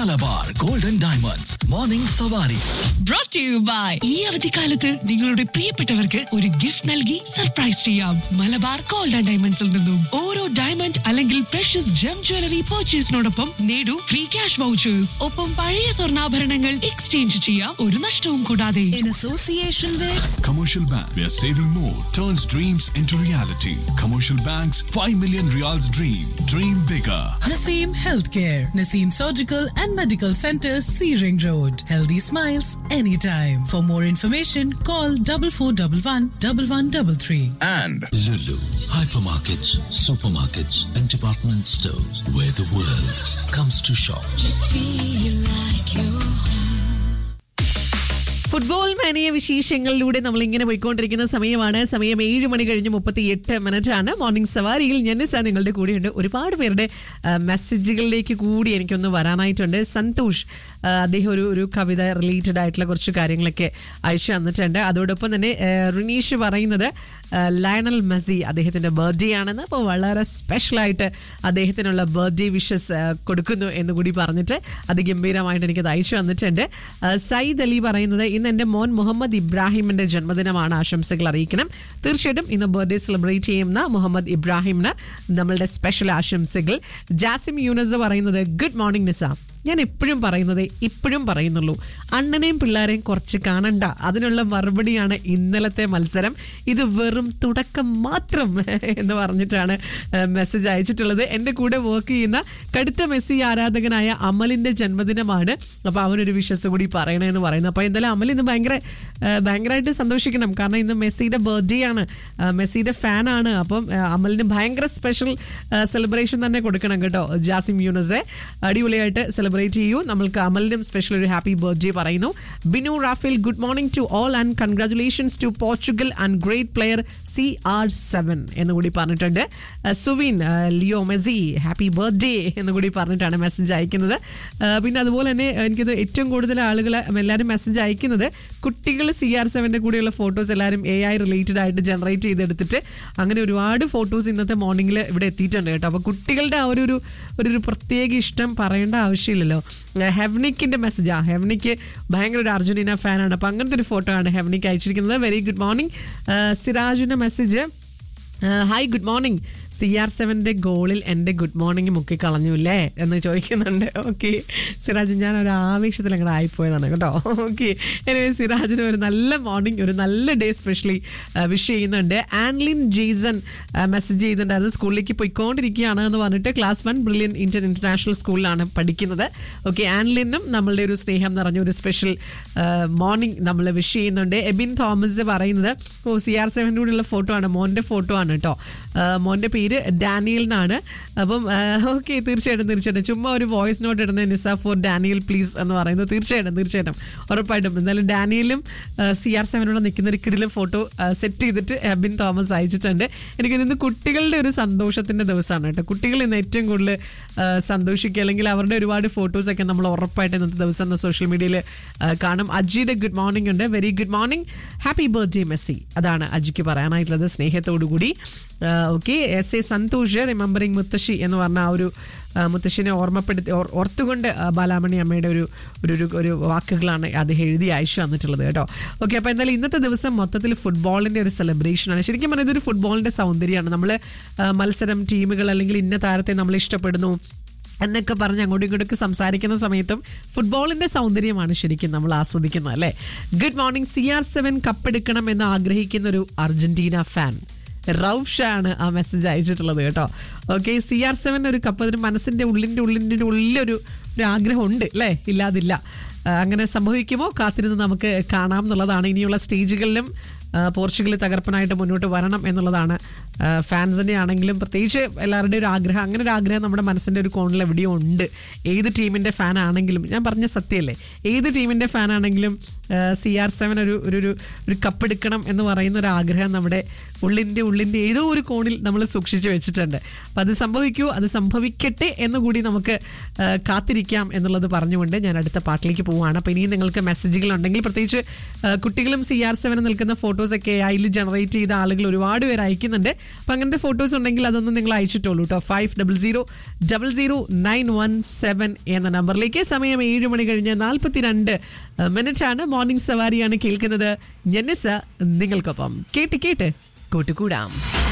Malabar golden diamonds morning സവാരി brought to you by ഈ അവധിക്കാലത്ത് നിങ്ങളുടെ പ്രിയപ്പെട്ടവർക്ക് ഒരു ഗിഫ്റ്റ് നൽകി സർപ്രൈസ് ചെയ്യാം മലബാർ ഗോൾഡ് ആൻഡ് ഡയമണ്ട്സിൽ നിന്നും ഓരോ ഡയമണ്ട് അല്ലെങ്കിൽ പ്രഷ്യസ് ജം ജ്വല്ലറി പർച്ചേസിനോടൊപ്പം നേടൂ ഫ്രീ ക്യാഷ് വൗച്ചേഴ്സ് ഒപ്പം പഴയ സ്വർണ്ണാഭരണങ്ങൾ എക്സ്ചേഞ്ച് ചെയ്യാം ഒരു നഷ്ടവും കൂടാതെ in association with Commercial Bank, where saving more turns dreams into reality. Commercial Bank's 5 million reals dream. Dream bigger. Naseem Healthcare, Naseem Surgical and Medical Center, Searing Road. Healthy smiles anytime. For more information, call double four double one double one double three. and Lulu hypermarkets, supermarkets, and department stores where the world comes to shop. Football mania വിശേഷങ്ങളിലൂടെ നമ്മൾ ഇങ്ങനെ പോയിക്കൊണ്ടിരിക്കുന്ന സമയമാണ് സമയം ഏഴ് മണി കഴിഞ്ഞ് മുപ്പത്തി എട്ട് മിനിറ്റ് ആണ് മോർണിംഗ് സവാരിയിൽ ഞന്നിസ നിങ്ങളുടെ കൂടെയുണ്ട് ഒരുപാട് പേരുടെ ആ, മെസ്സേജുകളിലേക്ക് കൂടി എനിക്കൊന്ന് വരാനായിട്ടുണ്ട് സന്തോഷ് ആ, അദ്ദേഹം ഒരു ഒരു കവിത റിലേറ്റഡ് ആയിട്ടുള്ള കുറച്ച് കാര്യങ്ങളൊക്കെ അയച്ചു തന്നിട്ടുണ്ട് അതോടൊപ്പം തന്നെ ആ, റിനീഷ് പറയുന്നത് ആ, ലയണൽ മെസ്സി അദ്ദേഹത്തിന്റെ ബർത്ത്ഡേ ആണെന്ന് അപ്പോൾ വളരെ സ്പെഷ്യലായിട്ട് അദ്ദേഹത്തിനുള്ള ബർത്ത്ഡേ വിഷസ് കൊടുക്കുന്നു എന്ന് കൂടി പറഞ്ഞിട്ട് അത് ഗംഭീരമായിട്ട് എനിക്കത് അയച്ചു തന്നിട്ടുണ്ട് ആ, സയ്യിദ് അലി പറയുന്നത് ഇന്ന് എൻ്റെ മോൻ മുഹമ്മദ് ഇബ്രാഹിമിന്റെ ജന്മദിനമാണ് ആശംസകൾ അറിയിക്കണം തീർച്ചയായിട്ടും ഇന്ന് ബർത്ത്ഡേ സെലിബ്രേറ്റ് ചെയ്യുന്ന മുഹമ്മദ് ഇബ്രാഹിമിന് നമ്മളുടെ സ്പെഷ്യൽ ആശംസകൾ ജാസിം യൂനസ് പറയുന്നത് ഗുഡ് മോർണിംഗ് നിസാം ഞാൻ എപ്പോഴും പറയുന്നത് ഇപ്പോഴും പറയുന്നുള്ളൂ അണ്ണനെയും പിള്ളേരെയും കുറച്ച് കാണണ്ട അതിനുള്ള മറുപടിയാണ് ഇന്നലത്തെ മത്സരം ഇത് വെറും തുടക്കം മാത്രം എന്ന് പറഞ്ഞിട്ടാണ് മെസ്സേജ് അയച്ചിട്ടുള്ളത് എൻ്റെ കൂടെ വർക്ക് ചെയ്യുന്ന കടുത്ത മെസ്സി ആരാധകനായ അമലിൻ്റെ ജന്മദിനമാണ് അപ്പോൾ അവനൊരു വിശ്വസ് കൂടി പറയണമെന്ന് പറയുന്നത് അപ്പോൾ എന്തായാലും അമൽ ഇന്ന് ഭയങ്കര ആ, ഭയങ്കരമായിട്ട് സന്തോഷിക്കണം കാരണം ഇന്ന് മെസ്സിയുടെ ബർത്ത്ഡേ ആണ് ആ, മെസ്സിയുടെ ഫാനാണ് അപ്പം ആ, അമലിന് ഭയങ്കര സ്പെഷ്യൽ സെലിബ്രേഷൻ തന്നെ കൊടുക്കണം കേട്ടോ ജാസിം യൂനസെ അടിപൊളിയായിട്ട് സെലിബ്രേറ്റ് ചെയ്യൂ നമ്മൾക്ക് അമലിനും സ്പെഷ്യൽ ഒരു ഹാപ്പി ബർത്ത്ഡേ പറയുന്നു Binu Raphael good morning to all and congratulations to Portugal and great player C R seven എന്ന് കൂടി പറഞ്ഞിട്ടുണ്ട് ആ, സുവിൻ ആ, ലിയോ മെസ്സി ഹാപ്പി ബർത്ത്ഡേ എന്ന് കൂടി പറഞ്ഞിട്ടാണ് മെസ്സേജ് അയക്കുന്നത് ആ, പിന്നെ അതുപോലെ തന്നെ എനിക്കത് ഏറ്റവും കൂടുതൽ ആളുകൾ എല്ലാവരും മെസ്സേജ് അയക്കുന്നത് കുട്ടികൾ സി ആർ സെവൻ്റെ കൂടെയുള്ള ഫോട്ടോസ് എല്ലാവരും എ ഐ റിലേറ്റഡ് ആയിട്ട് ജനറേറ്റ് ചെയ്തെടുത്തിട്ട് അങ്ങനെ ഒരുപാട് ഫോട്ടോസ് ഇന്നത്തെ മോർണിംഗിൽ ഇവിടെ എത്തിയിട്ടുണ്ട് കേട്ടോ അപ്പോൾ കുട്ടികളുടെ ആ ഒരു ഒരു ഒരു ഒരു പ്രത്യേക ഇഷ്ടം പറയേണ്ട ആവശ്യമില്ലല്ലോ ഹെവനിക്കിൻ്റെ മെസ്സേജാ ഹെവനിക്ക് ഭയങ്കര ഒരു അർജന്റീന ഫാനാണ് അപ്പോൾ അങ്ങനത്തെ ഒരു ഫോട്ടോ ആണ് ഹെവനിക്ക് അയച്ചിരിക്കുന്നത് വെരി ഗുഡ് മോർണിംഗ് സിറാജിൻ്റെ message hi good morning C R സെവൻ്റെ ഗോളിൽ എൻ്റെ ഗുഡ് മോർണിംഗ് മുക്കി കളഞ്ഞു അല്ലേ എന്ന് ചോദിക്കുന്നുണ്ട് ഓക്കെ സിറാജ് ഞാൻ ഒരു ആവേശത്തിൽ അങ്ങോട്ട് ആയിപ്പോയതാണ് കേട്ടോ ഓക്കെ എനിവേ സിറാജിന് ഒരു നല്ല മോർണിംഗ് ഒരു നല്ല ഡേ സ്പെഷ്യലി വിഷ് ചെയ്യുന്നുണ്ട് ആൻലിൻ ജെയ്സൺ മെസ്സേജ് ചെയ്തിട്ടുണ്ടായിരുന്നു സ്കൂളിലേക്ക് പോയിക്കൊണ്ടിരിക്കുകയാണ് എന്ന് പറഞ്ഞിട്ട് class one brilliant Indian international സ്കൂളിലാണ് പഠിക്കുന്നത് ഓക്കെ ആൻലിനും നമ്മളുടെ ഒരു സ്നേഹം നിറഞ്ഞ ഒരു സ്പെഷ്യൽ മോർണിംഗ് നമ്മൾ വിഷ് ചെയ്യുന്നുണ്ട് എബിൻ തോമസ് പറയുന്നത് ഓ സി ആർ സെവൻ്റെ കൂടെയുള്ള ഫോട്ടോ ആണ് മോൻ്റെ ഫോട്ടോ ആണ് കേട്ടോ ആ, മോൻ്റെ പേര് ഡാനിയൽ എന്നാണ് അപ്പം ഓക്കെ തീർച്ചയായിട്ടും തീർച്ചയായിട്ടും ചുമ്മാ ഒരു വോയിസ് നോട്ട് ഇടുന്ന നിസ ഫോർ ഡാനിയൽ പ്ലീസ് എന്ന് പറയുന്നത് തീർച്ചയായിട്ടും തീർച്ചയായിട്ടും ഉറപ്പായിട്ടും എന്തായാലും ഡാനിയലും സി ആർ സെവനോട് നിൽക്കുന്ന ഒരു കിടിലും ഫോട്ടോ സെറ്റ് ചെയ്തിട്ട് എബിൻ തോമസ് അയച്ചിട്ടുണ്ട് എനിക്ക് ഇന്ന് കുട്ടികളുടെ ഒരു സന്തോഷത്തിൻ്റെ ദിവസമാണ് കേട്ടോ കുട്ടികൾ ഇന്ന് ഏറ്റവും കൂടുതൽ ആ, സന്തോഷിക്കുക അല്ലെങ്കിൽ അവരുടെ ഒരുപാട് ഫോട്ടോസൊക്കെ നമ്മൾ ഉറപ്പായിട്ട് ഇന്നത്തെ ദിവസം സോഷ്യൽ മീഡിയയിൽ കാണും അജിയുടെ ഗുഡ് മോർണിംഗ് ഉണ്ട് very good morning happy birthday Messi അതാണ് അജിക്ക് പറയാനായിട്ടുള്ളത് സ്നേഹത്തോടു കൂടി okay S A Santhosh remembering മുത്തശ്ശി എന്ന് പറഞ്ഞ ആ ഒരു ആ, മുത്തശ്ശിനെ ഓർമ്മപ്പെടുത്തി ഓർ- ഓർത്തുകൊണ്ട് ആ, ബാലാമണി അമ്മയുടെ ഒരു ഒരു ഒരു ഒരു വാക്കുകളാണ് അദ്ദേഹം എഴുതി അയച്ചു തന്നിട്ടുള്ളത് കേട്ടോ ഓക്കെ അപ്പോൾ എന്തായാലും ഇന്നത്തെ ദിവസം മൊത്തത്തിൽ ഫുട്ബോളിൻ്റെ ഒരു സെലിബ്രേഷനാണ് ശരിക്കും പറഞ്ഞാൽ ഇതൊരു ഫുട്ബോളിൻ്റെ സൗന്ദര്യമാണ് നമ്മൾ മത്സരം ടീമുകൾ അല്ലെങ്കിൽ ഇന്ന താരത്തെ നമ്മൾ ഇഷ്ടപ്പെടുന്നു എന്നൊക്കെ പറഞ്ഞ് അങ്ങോട്ടും ഇങ്ങോട്ടൊക്കെ സംസാരിക്കുന്ന സമയത്തും ഫുട്ബോളിന്റെ സൗന്ദര്യമാണ് ശരിക്കും നമ്മൾ ആസ്വദിക്കുന്നത് അല്ലേ good morning C R seven കപ്പെടുക്കണം എന്ന് ആഗ്രഹിക്കുന്ന ഒരു അർജന്റീന ഫാൻ റൌഷ ആണ് ആ മെസ്സേജ് അയച്ചിട്ടുള്ളത് കേട്ടോ ഓക്കെ സി ആർ സെവൻ ഒരു കപ്പ് അതിന് മനസ്സിന്റെ ഉള്ളിന്റെ ഉള്ളിന്റെ ഉള്ളിലൊരു ഒരു ആഗ്രഹമുണ്ട് അല്ലേ ഇല്ലാതില്ല ആ, അങ്ങനെ സംഭവിക്കുമോ കാത്തിരുന്ന് നമുക്ക് കാണാം എന്നുള്ളതാണ് ഇനിയുള്ള സ്റ്റേജുകളിലും ആ, പോർച്ചുഗൽ തകർപ്പനായിട്ട് മുന്നോട്ട് വരണം എന്നുള്ളതാണ് ആ, ഫാൻസിൻ്റെ ആണെങ്കിലും പ്രത്യേകിച്ച് എല്ലാവരുടെയും ഒരു ആഗ്രഹം അങ്ങനെ ഒരു ആഗ്രഹം നമ്മുടെ മനസ്സിൻ്റെ ഒരു കോണിൽ എവിടെയോ ഉണ്ട് ഏത് ടീമിൻ്റെ ഫാൻ ആണെങ്കിലും ഞാൻ പറഞ്ഞ സത്യമല്ലേ ഏത് ടീമിൻ്റെ ഫാൻ ആണെങ്കിലും സി ആർ സെവൻ ഒരു ഒരു ഒരു ഒരു കപ്പെടുക്കണം എന്ന് പറയുന്ന ഒരു ആഗ്രഹം നമ്മുടെ ഉള്ളിൻ്റെ ഉള്ളിൻ്റെ ഏതോ ഒരു കോണിൽ നമ്മൾ സൂക്ഷിച്ചു വെച്ചിട്ടുണ്ട് അപ്പം അത് സംഭവിക്കൂ അത് സംഭവിക്കട്ടെ എന്ന് കൂടി നമുക്ക് ആ, കാത്തിരിക്കാം എന്നുള്ളത് പറഞ്ഞുകൊണ്ട് ഞാൻ അടുത്ത പാട്ടിലേക്ക് പോവുകയാണ് അപ്പോൾ ഇനിയും നിങ്ങൾക്ക് മെസ്സേജുകൾ ഉണ്ടെങ്കിൽ പ്രത്യേകിച്ച് ആ, കുട്ടികളും സി ആർ സെവൻ നിൽക്കുന്ന ഫോട്ടോസൊക്കെ അതിൽ ജനറേറ്റ് ചെയ്ത ആളുകൾ ഒരുപാട് പേര് അയക്കുന്നുണ്ട് അപ്പം അങ്ങനത്തെ ഫോട്ടോസ് ഉണ്ടെങ്കിൽ അതൊന്നും നിങ്ങൾ അയച്ചിട്ടുള്ളൂ കേട്ടോ five double zero double zero nine one seven എന്ന നമ്പറിലേക്ക് സമയം ഏഴ് മണി കഴിഞ്ഞ് നാൽപ്പത്തിരണ്ട് മിനിറ്റ് ആണ് മോർണിംഗ് സവാരിയാണ് കേൾക്കുന്നത് ഞെന്നിസ നിങ്ങൾക്കൊപ്പം കേട്ട് കേട്ട് കൂട്ടുകൂടാം